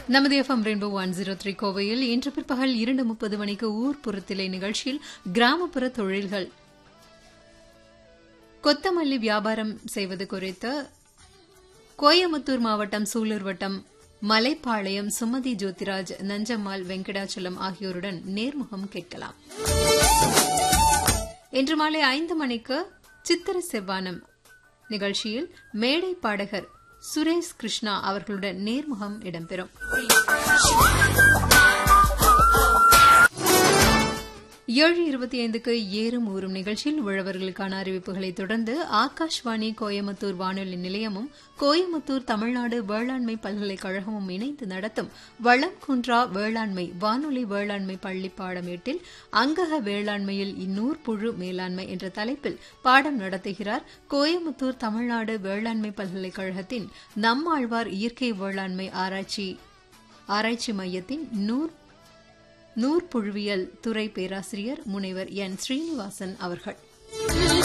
நமது FM rainbow one zero three கோவையில் இன்று பிற்பகல் இரண்டு முப்பது மணிக்கு ஊர்ப்புறத்திலே நிகழ்ச்சியில் கிராமப்புற தொழில்கள் கொத்தமல்லி வியாபாரம் செய்வது குறித்து கோயமுத்தூர் மாவட்டம் சூலூர் வட்டம் மலைப்பாளையம் சுமதி ஜோதிராஜ் நஞ்சம்மாள் வெங்கடாச்சலம் ஆகியோருடன் நேர்முகம் கேட்கலாம் இன்று மாலை ஐந்து மணிக்கு சித்திர செவ்வானம் நிகழ்ச்சியில் மேடை பாடகர் சுரேஷ் கிருஷ்ணா அவர்களுடன் நேர்முகம் இடம்பெறும் ஏழு இருபத்தி ஐந்துக்கு ஏறும் ஊறும் நிகழ்ச்சியில் உழவர்களுக்கான அறிவிப்புகளை தொடர்ந்து ஆகாஷ்வாணி கோயமுத்தூர் வானொலி நிலையமும் கோயமுத்தூர் தமிழ்நாடு வேளாண்மை பல்கலைக்கழகமும் இணைந்து நடத்தும் வளம் குன்றா வேளாண்மை வானொலி வேளாண்மை பள்ளி பாடம் எட்டில் அங்கக வேளாண்மையில் இந்நூர் புழு மேலாண்மை என்ற தலைப்பில் பாடம் நடத்துகிறார் கோயமுத்தூர் தமிழ்நாடு வேளாண்மை பல்கலைக்கழகத்தின் நம்மாழ்வார் இயற்கை வேளாண்மை ஆராய்ச்சி ஆராய்ச்சி மையத்தின் நூர் நூற்புழுவியல் துறை பேராசிரியர் முனைவர் என் ஸ்ரீனிவாசன் அவர்கள்